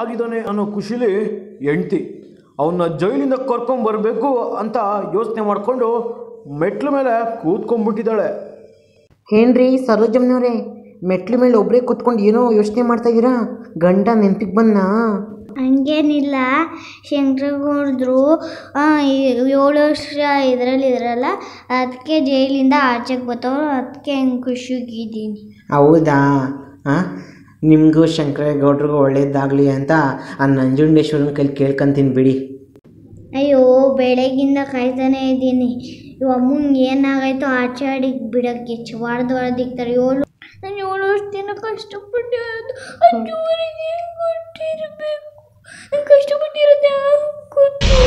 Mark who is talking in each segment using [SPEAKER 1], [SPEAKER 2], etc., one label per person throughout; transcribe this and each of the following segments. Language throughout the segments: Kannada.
[SPEAKER 1] ಆಗಿದ್ದಾನೆ ಅನ್ನೋ ಖುಷಿಲಿ ಹೆಂಡ್ತಿ ಅವನ್ನ ಜೈಲಿಂದ ಕರ್ಕೊಂಬರ್ಬೇಕು ಅಂತ ಯೋಚನೆ ಮಾಡಿಕೊಂಡು ಮೆಟ್ಲ ಮೇಲೆ ಕೂತ್ಕೊಂಡ್ಬಿಟ್ಟಿದ್ದಾಳೆ
[SPEAKER 2] ಏನ್ರಿ ಸರೋಜಮ್ನವ್ರೆ ಮೆಟ್ಲ ಮೇಲೆ ಒಬ್ಬರೇ ಕೂತ್ಕೊಂಡು ಏನೋ ಯೋಚನೆ ಮಾಡ್ತಾ ಇದ್ದೀರಾ ಗಂಡ ನೆನ್ಪಿಗೆ ಬಂದ
[SPEAKER 3] ಹಂಗೇನಿಲ್ಲ ಶಂಕರಗೌಡ್ರು ಏಳು ವರ್ಷ ಇದರಲ್ಲಿ ಇದ್ರಲ್ಲ ಅದಕ್ಕೆ ಜೈಲಿಂದ ಆಚೆಗೆ ಬರ್ತಾವ್ರು ಅದಕ್ಕೆ ಹಂಗೆ ಖುಷಿಗಿದ್ದೀನಿ
[SPEAKER 2] ಹೌದಾ ಹಾಂ ನಿಮಗೂ ಶಂಕರೇಗೌಡ್ರಿಗೂ ಒಳ್ಳೇದಾಗಲಿ ಅಂತ ಆ ನಂಜುಂಡೇಶ್ವರನ ಕೈಲಿ ಕೇಳ್ಕೊಂತೀನಿ ಬಿಡಿ
[SPEAKER 3] ಅಯ್ಯೋ ಬೆಳಗಿಂದ ಕಾಯ್ತಾನೆ ಇದ್ದೀನಿ ಇವ ಅಮ್ಮಂಗೆ ಏನಾಗಾಯ್ತು ಆಚೆ ಆಡಿಗೆ ಬಿಡಕ್ಕೆ ಹೊಡೆದು ಹೊಡೆದಿಕ್ತಾರೆ ಏಳು ನಾನು ಏಳು ವರ್ಷದಿಂದ ಕಷ್ಟಪಟ್ಟಿರೋದು ಅಜ್ಜೂರಿಗೆ ಕೊಟ್ಟಿರಬೇಕು ಕಷ್ಟಪಟ್ಟಿರೋದು ಯಾರು ಗೊತ್ತು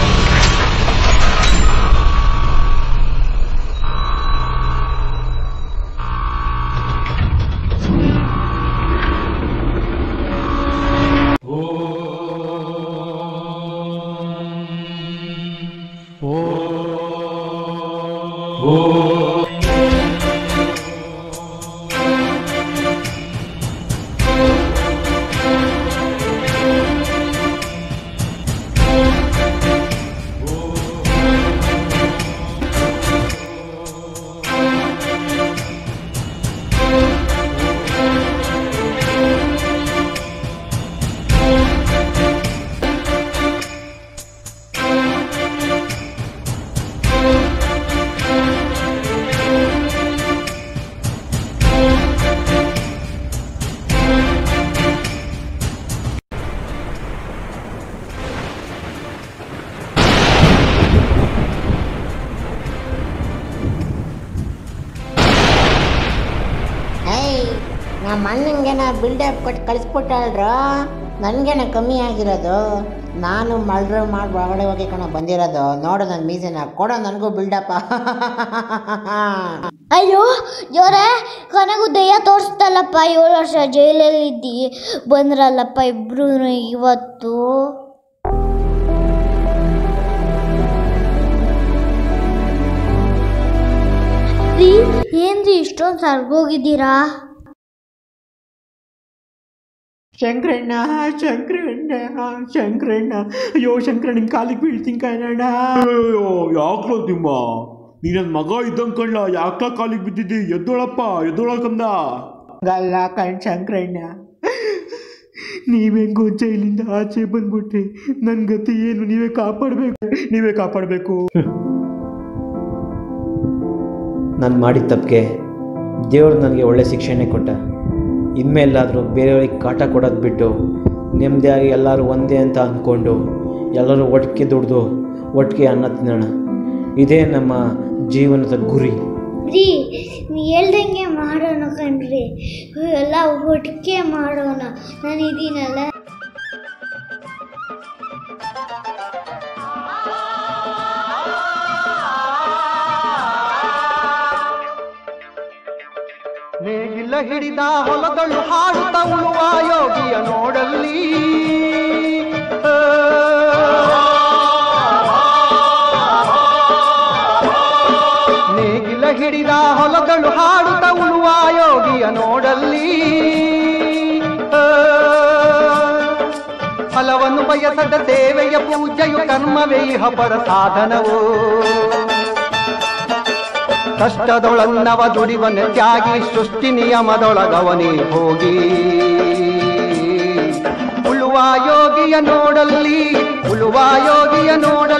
[SPEAKER 2] ಏಯ್ ನಮ್ಮ ಅಣ್ಣಂಗೆನ ಬಿಲ್ಡಪ್ ಕೊಟ್ಟು ಕಳಿಸ್ಬಿಟ್ಟಲ್ರ ನನಗೇನ ಕಮ್ಮಿ ಆಗಿರೋದು ನಾನು ಮಲ್ಡ್ರ್ ಮಾಡಿ ಒಳಗಡೆ ಹೋಗಿ ಕಣ ಬಂದಿರೋದು ನೋಡು ನನ್ನ ಮೀಸೆನ ಕೊಡೋ ನನಗೂ ಬಿಲ್ಡಪ್ಪ
[SPEAKER 3] ಅಯ್ಯೋ ಜೋರೆ ಕೊನೆಗೂ ದಯ್ಯ ತೋರಿಸ್ತಲ್ಲಪ್ಪ ಏಳು ವರ್ಷ ಜೈಲಲ್ಲಿ ಇದ್ದಿ ಬಂದ್ರಲ್ಲಪ್ಪ ಇಬ್ರು ಇವತ್ತು ರೀ ಏನ್ರಿ ಇಷ್ಟೊಂದು ಸರ್ಗೋಗಿದ್ದೀರಾ
[SPEAKER 1] ಶಂಕರಣ್ಣ ಶಂಕರಣ್ಣ ಶಂಕರಣ್ಣ ಅಯ್ಯೋ ಶಂಕರಣ್ಣ ನಿನ್ ಕಾಲಿಗೆ ಬೀಳ್ತೀನಿ ಕಣಣ್ಣ ಅಯ್ಯೋ ಯಾಕ್ಲೋ ತಿಮ್ಮ ನೀ ನನ್ನ ಮಗ ಇದ್ದಂಗೆ ಕಣ್ಲ ಯಾಕ್ಲ ಕಾಲಿಗೆ ಬಿದ್ದಿದ್ದಿ ಎದ್ದೋಳಪ್ಪ ಎದ್ದೋಳಕಂದ
[SPEAKER 2] ಗಲ್ಲ ಕಣ್ ಶಂಕರಣ್ಣ
[SPEAKER 1] ನೀವೆಂಗೋ ಜೈಲಿಂದ ಆಚೆ ಬಂದ್ಬಿಟ್ರಿ ನನ್ನ ಗತಿ ಏನು ನೀವೇ ಕಾಪಾಡಬೇಕು ನೀವೇ ಕಾಪಾಡಬೇಕು ನಾನು ಮಾಡಿದ ತಪ್ಪಿಗೆ ದೇವರು ನನಗೆ ಒಳ್ಳೆ ಶಿಕ್ಷೆನೇ ಕೊಟ್ಟ ಇನ್ಮೇಲಾದರೂ ಬೇರೆಯವ್ರಿಗೆ ಕಾಟ ಕೊಡೋದು ಬಿಟ್ಟು ನೆಮ್ಮದಿಯಾಗಿ ಎಲ್ಲರೂ ಒಂದೇ ಅಂತ ಅಂದ್ಕೊಂಡು ಎಲ್ಲರೂ ಒಟ್ಟಿಗೆ ದುಡ್ದು ಒಟ್ಟಿಗೆ ಅನ್ನ ತಿನ್ನೋಣ ಇದೇ ನಮ್ಮ ಜೀವನದ ಗುರಿ
[SPEAKER 3] ರೀ ನೀ ಹೇಳ್ದಂಗೆ ಮಾಡೋಣ ಕಣ್ರಿ ಎಲ್ಲ ಒಟ್ಟಿಗೆ ಮಾಡೋಣ ನಾನು ಇದೀನಲ್ಲ
[SPEAKER 4] ನೇಗಿಲ ಹಿಡಿದ ಹೊಲಗಳು ಹಾಡುತ್ತ ಉಳುವ ಯೋಗಿಯ ನೋಡಲ್ಲಿ ಆ. ನೇಗಿಲ ಹಿಡಿದ ಹೊಲಗಳು ಹಾಡುತ್ತ ಉಳುವ ಯೋಗಿಯ ನೋಡಲ್ಲಿ ಆ. ಫಲವನ್ನು ಬಯಸದ ಸೇವೆಯ ಪೂಜೆಯು ಕರ್ಮವೇ ಇಹ ಪರ ಸಾಧನವು ಕಷ್ಟದೊಳನ್ನವ ದುಡಿವನ ತ್ಯಾಗಿ ಸೃಷ್ಟಿ ನಿಯಮದೊಳಗವನೇ ಹೋಗಿ ಉಳುವ ಯೋಗಿಯ ನೋಡಲ್ಲಿ ಉಳುವ ಯೋಗಿಯ ನೋಡ